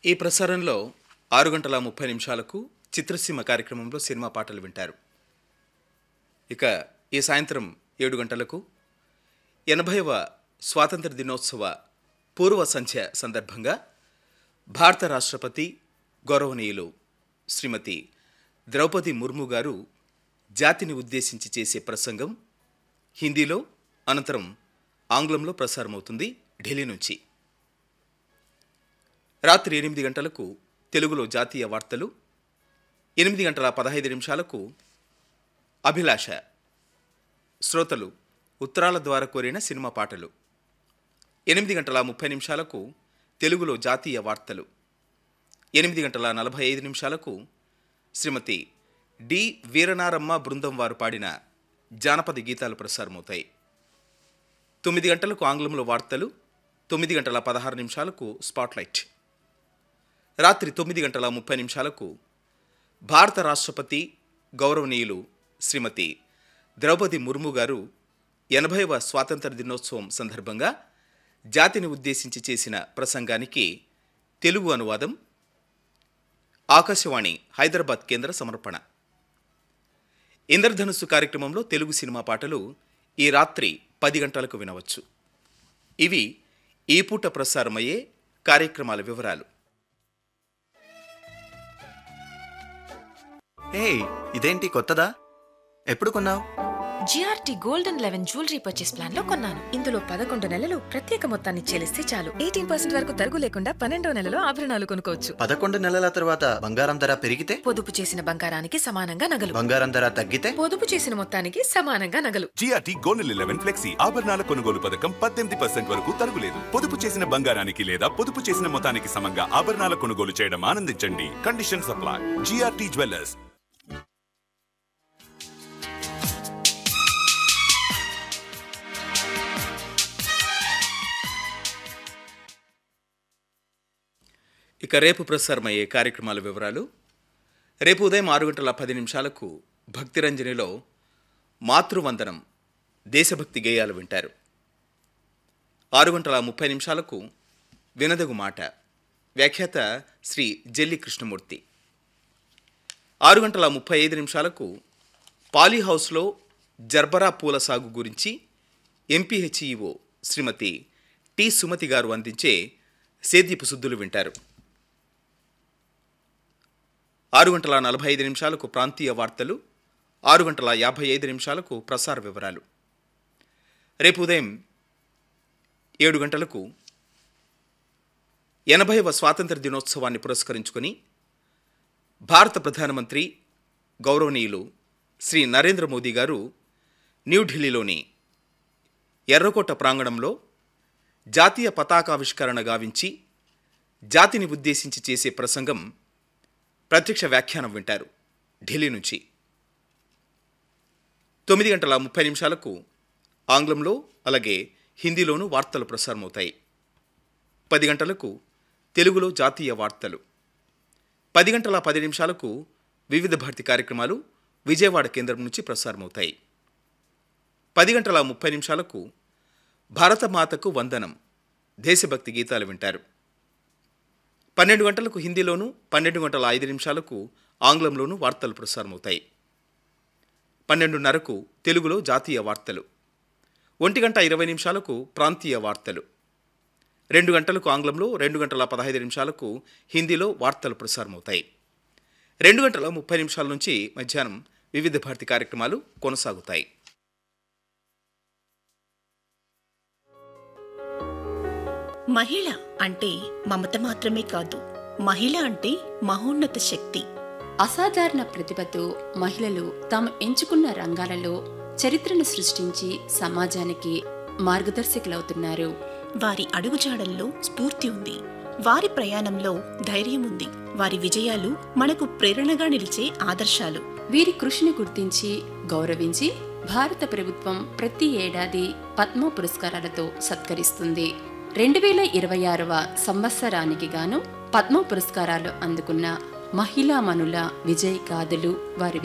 ఈ ప్రసారంలో ఆరు గంటల ముప్పై నిమిషాలకు చిత్రసీమ కార్యక్రమంలో సినిమా పాటలు వింటారు ఇక ఈ సాయంత్రం ఏడు గంటలకు ఎనభైవ స్వాతంత్ర దినోత్సవ పూర్వ సంధ్య సందర్భంగా భారత రాష్ట్రపతి గౌరవనీయులు శ్రీమతి ద్రౌపది ముర్ము గారు జాతిని ఉద్దేశించి చేసే ప్రసంగం హిందీలో అనంతరం ఆంగ్లంలో ప్రసారమవుతుంది ఢిల్లీ నుంచి రాత్రి ఎనిమిది గంటలకు తెలుగులో జాతీయ వార్తలు ఎనిమిది గంటల పదహైదు నిమిషాలకు అభిలాష శ్రోతలు ఉత్తరాల ద్వారా కోరిన సినిమా పాటలు ఎనిమిది గంటల ముప్పై నిమిషాలకు తెలుగులో జాతీయ వార్తలు ఎనిమిది గంటల నలభై ఐదు నిమిషాలకు శ్రీమతి డి వీరనారమ్మ బృందం వారు పాడిన జానపద గీతాలు ప్రసారమవుతాయి తొమ్మిది గంటలకు ఆంగ్లంలో వార్తలు తొమ్మిది గంటల పదహారు నిమిషాలకు స్పాట్లైట్ రాత్రి తొమ్మిది గంటల ముప్పై నిమిషాలకు భారత రాష్ట్రపతి గౌరవనీయులు శ్రీమతి ద్రౌపది ముర్ము గారు ఎనభైవ స్వాతంత్ర దినోత్సవం సందర్భంగా జాతిని ఉద్దేశించి చేసిన ప్రసంగానికి తెలుగు అనువాదం ఆకాశవాణి హైదరాబాద్ కేంద్ర సమర్పణ ఇంద్రధనుస్సు కార్యక్రమంలో తెలుగు సినిమా పాటలు ఈ రాత్రి పది గంటలకు వినవచ్చు ఇవి ఈ పూట ప్రసారమయ్యే కార్యక్రమాల వివరాలు హే ఇదేంటి కొత్తదా ఎప్పుడు కొన్నావు GRT gold and eleven jewellery purchase plan లో కొన్నాను ఇందులో పదకొండు నెలలు ప్రత్యేక మొత్తాన్ని చెల్లిస్తే చాలు ఎయిటీన్ పర్సెంట్ వరకు తరుగు లేకుండా పన్నెండో నెలలో ఆభరణాలు కొనుక్కోవచ్చు పదకొండు నెలల తర్వాత బంగారం ధర పెరిగితే పొదుపు చేసిన బంగారానికి సమానంగా నగలు బంగారం ధర తగ్గితే పొదుపు చేసిన మొత్తానికి సమానంగా నగలు జిఆర్టీ గోనెల్ లెవెన్ ఫ్లెక్సీ ఆభరణాల కొనుగోలు పథకం పద్దెనిమిది పర్సెంట్ వరకు తరుగులేదు పొదుపు చేసిన బంగారానికి లేదా పొదుపు చేసిన మొత్తానికి సమంగా ఆభరణాల కొనుగోలు చేయడం ఆనందించండి కండిషన్ సప్లై జిఆర్టీ జ్యువెలర్స్ ఇక రేపు ప్రసారమయ్యే కార్యక్రమాల వివరాలు రేపు ఉదయం ఆరు గంటల పది నిమిషాలకు భక్తిరంజనిలో మాతృవందనం దేశభక్తి గేయాలు వింటారు ఆరు గంటల ముప్పై నిమిషాలకు వినదగు మాట వ్యాఖ్యాత శ్రీ జెల్లి కృష్ణమూర్తి ఆరు గంటల ముప్పై ఐదు నిమిషాలకు పాలీ హౌస్లో జర్బరా పూల సాగు గురించి ఎంపీహెచ్ఈఓ శ్రీమతి టి సుమతి గారు అందించే సేద్యపు సుద్దులు వింటారు ఆరు గంటల నలభై ఐదు నిమిషాలకు ప్రాంతీయ వార్తలు ఆరు గంటల యాభై ఐదు నిమిషాలకు ప్రసార వివరాలు రేపు ఉదయం ఏడు గంటలకు ఎనభైవ స్వాతంత్ర దినోత్సవాన్ని పురస్కరించుకొని భారత ప్రధానమంత్రి గౌరవనీయులు శ్రీ నరేంద్ర మోదీ గారు న్యూఢిల్లీలోని ఎర్రకోట ప్రాంగణంలో జాతీయ పతాకావిష్కరణ గావించి జాతిని ఉద్దేశించి చేసే ప్రసంగం ప్రత్యక్ష వ్యాఖ్యానం వింటారు ఢిల్లీ నుంచి తొమ్మిది గంటల ముప్పై నిమిషాలకు ఆంగ్లంలో అలాగే హిందీలోనూ వార్తలు ప్రసారమవుతాయి పది గంటలకు తెలుగులో జాతీయ వార్తలు పది గంటల పది నిమిషాలకు వివిధ భారతి కార్యక్రమాలు విజయవాడ కేంద్రం నుంచి ప్రసారమవుతాయి పది గంటల ముప్పై నిమిషాలకు భారతమాతకు వందనం దేశభక్తి గీతాలు వింటారు పన్నెండు గంటలకు హిందీలోను పన్నెండు గంటల ఐదు నిమిషాలకు ఆంగ్లంలోనూ వార్తలు ప్రసారమవుతాయి పన్నెండున్నరకు తెలుగులో జాతీయ వార్తలు ఒంటి గంట ఇరవై నిమిషాలకు ప్రాంతీయ వార్తలు రెండు గంటలకు ఆంగ్లంలో రెండు గంటల పదహైదు నిమిషాలకు హిందీలో వార్తలు ప్రసారమవుతాయి రెండు గంటల ముప్పై నిమిషాల నుంచి మధ్యాహ్నం వివిధ భారతి కార్యక్రమాలు కొనసాగుతాయి మహిళ అంటే మమత మాత్రమే కాదు మహిళ అంటే మహోన్నత శక్తి అసాధారణ ప్రతిభతో మహిళలు తాము ఎంచుకున్న రంగాలలో చరిత్రను సృష్టించి సమాజానికి మార్గదర్శకులవుతున్నారు వారి అడుగుజాడల్లో స్ఫూర్తి ఉంది వారి ప్రయాణంలో ధైర్యం ఉంది వారి విజయాలు మనకు ప్రేరణగా నిలిచే ఆదర్శాలు వీరి కృషిని గుర్తించి గౌరవించి భారత ప్రభుత్వం ప్రతి ఏడాది పద్మ పురస్కారాలతో సత్కరిస్తుంది రెండు వేల ఇరవై ఆరవ సంవత్సరానికి గాను పద్మ పురస్కారాలు అందుకున్న మహిళామణుల విజయ్ గాథలు వారి